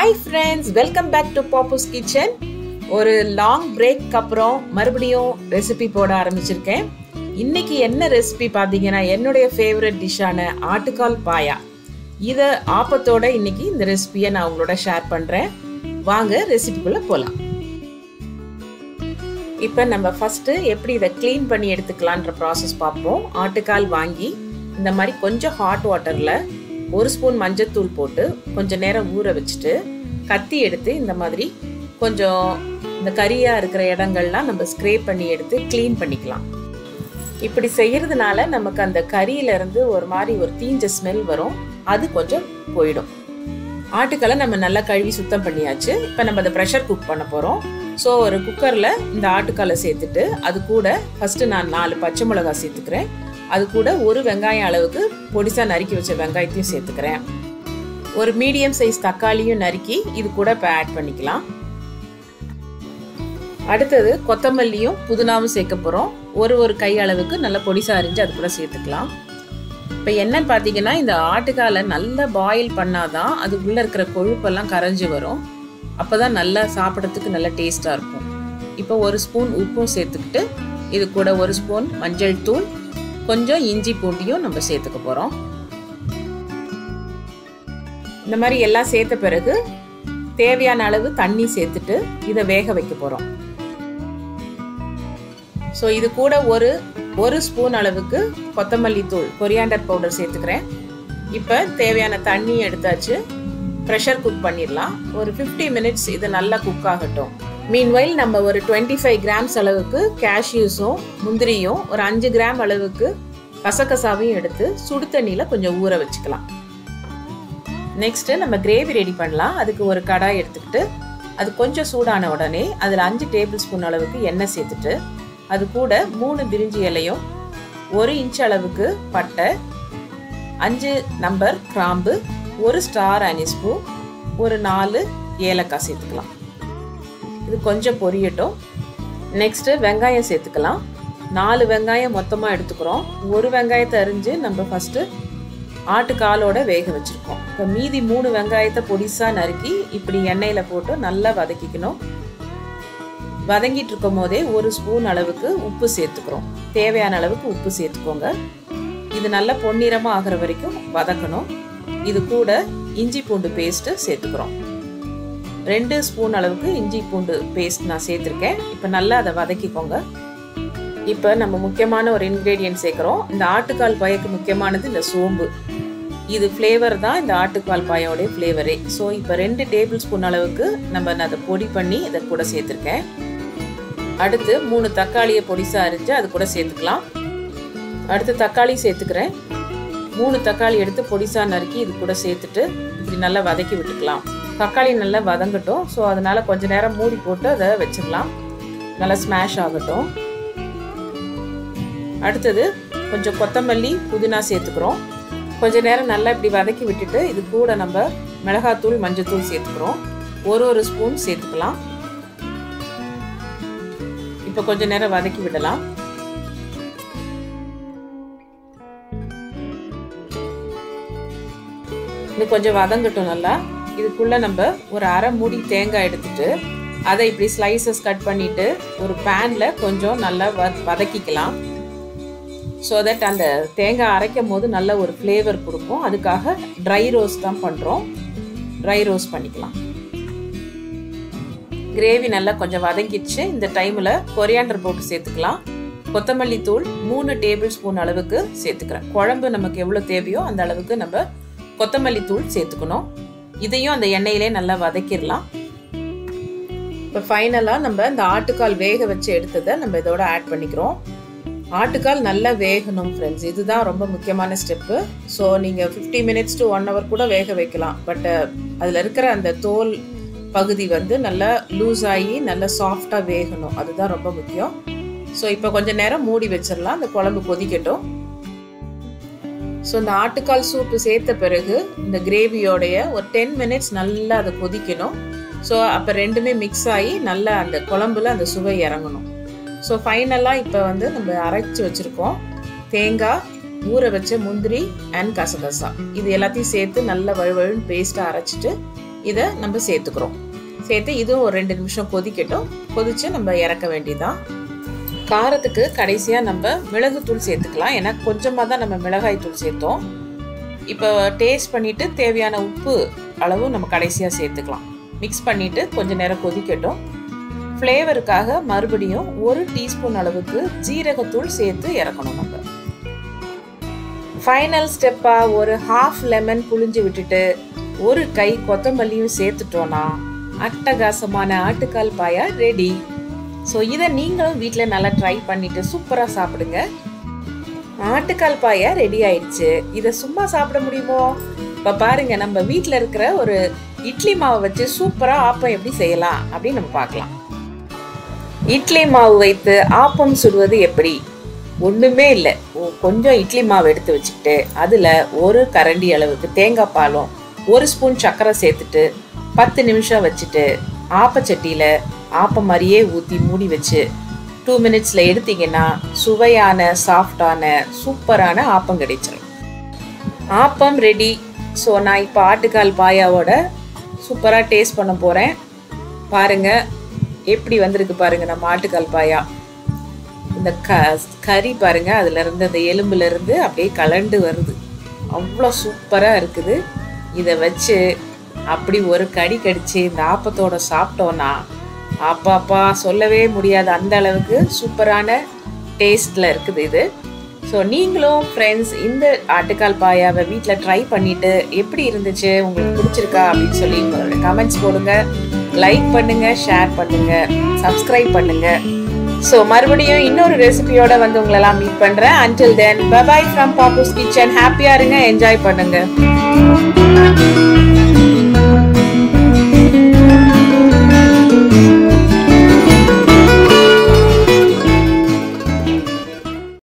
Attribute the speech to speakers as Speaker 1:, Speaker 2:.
Speaker 1: hi friends welcome back to Pappoos kitchen ஒரு long break அப்புறம் மறுபடியும் ரெசிபி போட ஆரம்பிச்சிருக்கேன் இன்னைக்கு என்ன ரெசிபி பார்த்தீங்கன்னா என்னுடைய ஃபேவரட் டிஷ்ஷான ஆட்டுக்கால் பாயா இதை ஆப்பத்தோட இன்னைக்கு இந்த ரெசிபியை நான் உங்களோட ஷேர் பண்ணுறேன் வாங்க ரெசிபிக்குள்ளே போகலாம் இப்போ நம்ம ஃபஸ்ட்டு எப்படி இதை க்ளீன் பண்ணி எடுத்துக்கலான்ற ப்ராசஸ் பார்ப்போம் ஆட்டுக்கால் வாங்கி இந்த மாதிரி கொஞ்சம் ஹாட் வாட்டரில் ஒரு ஸ்பூன் மஞ்சத்தூள் போட்டு கொஞ்சம் நேரம் ஊற வச்சுட்டு கத்தி எடுத்து இந்த மாதிரி கொஞ்சம் இந்த கரியாக இருக்கிற இடங்கள்லாம் நம்ம ஸ்க்ரேப் பண்ணி எடுத்து க்ளீன் பண்ணிக்கலாம் இப்படி செய்யறதுனால நமக்கு அந்த கறியிலேருந்து ஒரு மாதிரி ஒரு தீஞ்ச ஸ்மெல் வரும் அது கொஞ்சம் போயிடும் ஆட்டுக்களை நம்ம நல்லா கழுவி சுத்தம் பண்ணியாச்சு இப்போ நம்ம அதை ப்ரெஷர் குக் பண்ண போகிறோம் ஸோ ஒரு குக்கரில் இந்த ஆட்டுக்காலை சேர்த்துட்டு அது கூட ஃபஸ்ட்டு நான் நாலு பச்சை மிளகாய் சேர்த்துக்கிறேன் அது கூட ஒரு வெங்காயம் அளவுக்கு பொடிசாக நறுக்கி வச்ச வெங்காயத்தையும் சேர்த்துக்கிறேன் ஒரு மீடியம் சைஸ் தக்காளியும் நறுக்கி இது கூட இப்போ ஆட் பண்ணிக்கலாம் அடுத்தது கொத்தமல்லியும் புதினாவும் சேர்க்க போகிறோம் ஒரு ஒரு கை அளவுக்கு நல்லா பொடிசாக அரிஞ்சு அது கூட சேர்த்துக்கலாம் இப்போ என்னன்னு பார்த்தீங்கன்னா இந்த ஆட்டுக்காலை நல்லா பாயில் பண்ணாதான் அது உள்ளே இருக்கிற கொழுப்பெல்லாம் கரைஞ்சி வரும் அப்போ தான் நல்லா சாப்பிட்றதுக்கு நல்லா டேஸ்ட்டாக இருக்கும் இப்போ ஒரு ஸ்பூன் உப்பும் சேர்த்துக்கிட்டு இது கூட ஒரு ஸ்பூன் மஞ்சள் தூள் கொஞ்சம் இஞ்சி பூண்டியும் நம்ம சேர்த்துக்க போகிறோம் இந்த மாதிரி எல்லாம் சேர்த்த பிறகு தேவையான அளவு தண்ணி சேர்த்துட்டு இதை வேக வைக்க போகிறோம் ஸோ இது கூட ஒரு ஒரு ஸ்பூன் அளவுக்கு கொத்தமல்லி தூள் கொரியாண்டர் பவுடர் சேர்த்துக்கிறேன் இப்போ தேவையான தண்ணி எடுத்தாச்சு ப்ரெஷர் குக் பண்ணிடலாம் ஒரு ஃபிஃப்டி மினிட்ஸ் இது நல்லா குக் ஆகட்டும் மீன்வைல் நம்ம ஒரு டுவெண்ட்டி ஃபைவ் கிராம்ஸ் அளவுக்கு கேஷ்யூஸும் முந்திரியும் ஒரு அஞ்சு கிராம் அளவுக்கு கசகசாவையும் எடுத்து சுடு தண்ணியில் கொஞ்சம் ஊற வச்சுக்கலாம் நெக்ஸ்ட்டு நம்ம கிரேவி ரெடி பண்ணலாம் அதுக்கு ஒரு கடாய் எடுத்துக்கிட்டு அது கொஞ்சம் சூடான உடனே அதில் அஞ்சு டேபிள் ஸ்பூன் அளவுக்கு எண்ணெய் சேர்த்துட்டு அது கூட மூணு பிரிஞ்சி இலையும் ஒரு இன்ச் அளவுக்கு பட்டை அஞ்சு நம்பர் கிராம்பு ஒரு ஸ்டார் அனிஸ்பூ ஒரு நாலு ஏலக்காய் சேர்த்துக்கலாம் இது கொஞ்சம் பொரியட்டும் நெக்ஸ்ட்டு வெங்காயம் சேர்த்துக்கலாம் நாலு வெங்காயம் மொத்தமாக எடுத்துக்கிறோம் ஒரு வெங்காயத்தை அரிஞ்சு நம்ம ஃபஸ்ட்டு ஆட்டுக்காலோட வேக வச்சுருக்கோம் இப்போ மீதி மூணு வெங்காயத்தை பொடிசாக நறுக்கி இப்படி எண்ணெயில் போட்டு நல்லா வதக்கிக்கணும் வதங்கிட்டு இருக்கும் போதே ஒரு ஸ்பூன் அளவுக்கு உப்பு சேர்த்துக்கிறோம் தேவையான அளவுக்கு உப்பு சேர்த்துக்கோங்க இது நல்லா பொன்னிறமாக ஆகிற வரைக்கும் வதக்கணும் இது கூட இஞ்சி பூண்டு பேஸ்ட்டு சேர்த்துக்கிறோம் ரெண்டு ஸ்பூன் அளவுக்கு இஞ்சி பூண்டு பேஸ்ட் நான் சேர்த்துருக்கேன் இப்போ நல்லா அதை வதக்கிக்கோங்க இப்போ நம்ம முக்கியமான ஒரு இன்க்ரீடியன்ட் சேர்க்குறோம் இந்த ஆட்டுக்கால் பாயக்கு முக்கியமானது இந்த சோம்பு இது ஃப்ளேவர் தான் இந்த ஆட்டுக்கால் பாயோடைய ஃப்ளேவரே ஸோ இப்போ ரெண்டு டேபிள் ஸ்பூன் அளவுக்கு நம்ம அதை பொடி பண்ணி இதை கூட சேர்த்துருக்கேன் அடுத்து மூணு தக்காளியை பொடிசாக அரிஞ்சு அது கூட சேர்த்துக்கலாம் அடுத்து தக்காளி சேர்த்துக்கிறேன் மூணு தக்காளி எடுத்து பொடிசாக நறுக்கி இது கூட சேர்த்துட்டு இப்படி நல்லா வதக்கி விட்டுக்கலாம் தக்காளி நல்லா வதங்கட்டும் ஸோ அதனால் கொஞ்சம் நேரம் மூடி போட்டு அதை வச்சிடலாம் நல்லா ஸ்மாஷ் ஆகட்டும் அடுத்தது கொஞ்சம் கொத்தமல்லி புதினா சேர்த்துக்கிறோம் கொஞ்சம் நேரம் நல்லா இப்படி வதக்கி விட்டுட்டு இது கூட நம்ம மிளகாத்தூள் மஞ்சத்தூள் சேர்த்துக்கிறோம் ஒரு ஒரு ஸ்பூன் சேர்த்துக்கலாம் இப்போ கொஞ்சம் நேரம் வதக்கி விடலாம் இது கொஞ்சம் வதங்கட்டும் நல்லா இதுக்குள்ள நம்ம ஒரு அரை மூடி தேங்காய் எடுத்துட்டு அதை இப்படி ஸ்லைசஸ் கட் பண்ணிட்டு ஒரு பேன்ல கொஞ்சம் நல்லா வதக்கிக்கலாம் ஸோ தட் அந்த தேங்காய் அரைக்கும் போது நல்ல ஒரு ஃப்ளேவர் கொடுக்கும் அதுக்காக ட்ரை ரோஸ்ட் தான் பண்ணுறோம் ட்ரை ரோஸ்ட் பண்ணிக்கலாம் கிரேவி நல்லா கொஞ்சம் வதங்கிடுச்சு இந்த டைமில் கொரியாண்டர் போட்டு சேர்த்துக்கலாம் கொத்தமல்லி தூள் மூணு டேபிள் ஸ்பூன் அளவுக்கு சேர்த்துக்கிறேன் குழம்பு நமக்கு எவ்வளோ தேவையோ அந்த அளவுக்கு நம்ம கொத்தமல்லி தூள் சேர்த்துக்கணும் இதையும் அந்த எண்ணெயிலே நல்லா வதக்கிடலாம் இப்போ ஃபைனலாக நம்ம இந்த ஆட்டுக்கால் வேக வச்சு எடுத்ததை நம்ம இதோட ஆட் பண்ணிக்கிறோம் ஆட்டுக்கால் நல்லா வேகணும் ஃப்ரெண்ட்ஸ் இதுதான் ரொம்ப முக்கியமான ஸ்டெப்பு ஸோ நீங்கள் fifty minutes to one hour கூட வேக வைக்கலாம் பட் அதில் இருக்கிற அந்த தோல் பகுதி வந்து நல்லா லூஸ் ஆகி நல்லா சாஃப்டாக வேகணும் அதுதான் ரொம்ப முக்கியம் ஸோ இப்போ கொஞ்சம் நேரம் மூடி வச்சிடலாம் அந்த குழம்பு கொதிக்கட்டும் ஸோ இந்த ஆட்டுக்கால் சூப்பு சேர்த்த பிறகு இந்த கிரேவியோடைய ஒரு டென் மினிட்ஸ் நல்லா அதை கொதிக்கணும் ஸோ அப்போ ரெண்டுமே மிக்ஸ் ஆகி நல்லா அந்த குழம்புல அந்த சுவை இறங்கணும் ஸோ ஃபைனலாக இப்போ வந்து நம்ம அரைச்சி வச்சுருக்கோம் தேங்காய் ஊற வச்ச முந்திரி அண்ட் கசகசா இது எல்லாத்தையும் சேர்த்து நல்லா வழுவழுன்னு பேஸ்ட்டாக அரைச்சிட்டு இதை நம்ம சேர்த்துக்கிறோம் சேர்த்து இதுவும் ஒரு ரெண்டு நிமிஷம் கொதிக்கட்டும் கொதிச்சு நம்ம இறக்க வேண்டியதான் காரத்துக்கு கடைசியாக நம்ம மிளகுத்தூள் சேர்த்துக்கலாம் ஏன்னா கொஞ்சமாக தான் நம்ம மிளகாய் தூள் சேர்த்தோம் இப்போ டேஸ்ட் பண்ணிவிட்டு தேவையான உப்பு அளவு நம்ம கடைசியாக சேர்த்துக்கலாம் மிக்ஸ் பண்ணிவிட்டு கொஞ்சம் நேரம் கொதிக்கட்டும் ஃப்ளேவருக்காக மறுபடியும் ஒரு டீஸ்பூன் அளவுக்கு ஜீரகத்தூள் சேர்த்து இறக்கணும் நம்ம ஃபைனல் ஸ்டெப்பாக ஒரு ஹாஃப் லெமன் புழிஞ்சு விட்டுட்டு ஒரு கை கொத்தமல்லியும் சேர்த்துட்டோன்னா அட்டகாசமான ஆட்டுக்கால் பாயா ரெடி ஸோ இதை நீங்களும் வீட்டில் நல்லா ட்ரை பண்ணிட்டு சூப்பராக சாப்பிடுங்க ஆட்டுக்கால் பாயா ரெடி ஆயிடுச்சு இதை சும்மா சாப்பிட முடியுமோ இப்போ பாருங்க நம்ம வீட்டில் இருக்கிற ஒரு இட்லி மாவை வச்சு சூப்பராக ஆப்பம் எப்படி செய்யலாம் அப்படின்னு நம்ம பார்க்கலாம் இட்லி மாவு வைத்து ஆப்பம் சுடுவது எப்படி ஒன்றுமே இல்லை கொஞ்சம் இட்லி மாவு எடுத்து வச்சுக்கிட்டு அதில் ஒரு கரண்டி அளவுக்கு தேங்காய் பாலும் ஒரு ஸ்பூன் சர்க்கரை சேர்த்துட்டு பத்து நிமிஷம் வச்சுட்டு ஆப்பச்சட்டியில் ஆப்பம் மாதிரியே ஊற்றி மூடி வச்சு டூ மினிட்ஸில் எடுத்தீங்கன்னா சுவையான சாஃப்டான சூப்பரான ஆப்பம் கிடைச்சிடும் ஆப்பம் ரெடி ஸோ நான் இப்போ ஆட்டுக்கால் பாயாவோட சூப்பராக டேஸ்ட் பண்ண போகிறேன் பாருங்கள் எப்படி வந்திருக்கு பாருங்கள் நம்ம ஆட்டுக்கால் பாயா இந்த க கறி பாருங்கள் அதுலேருந்து அந்த எலும்புலேருந்து அப்படியே கலண்டு வருது அவ்வளோ சூப்பராக இருக்குது இதை வச்சு அப்படி ஒரு கடி கடிச்சு இந்த ஆப்பத்தோட சாப்பிட்டோன்னா அப்பாப்பா சொல்லவே முடியாது அந்த அளவுக்கு சூப்பரான டேஸ்டில் இருக்குது இது ஸோ நீங்களும் ஃப்ரெண்ட்ஸ் இந்த ஆட்டுக்கால் பாயாவை வீட்டில் ட்ரை பண்ணிட்டு எப்படி இருந்துச்சு உங்களுக்கு பிடிச்சிருக்கா அப்படின்னு சொல்லி உங்களோட கமெண்ட்ஸ் போடுங்க லைக் பண்ணுங்க ஷேர் பண்ணுங்க சப்ஸ்கிரைப் பண்ணுங்க ஸோ மறுபடியும் இன்னொரு ரெசிபியோட வந்து உங்களெல்லாம் மீட் பண்ணுறேன் until then bye bye from Pappoos kitchen ஹாப்பியாக இருங்க என்ஜாய் பண்ணுங்க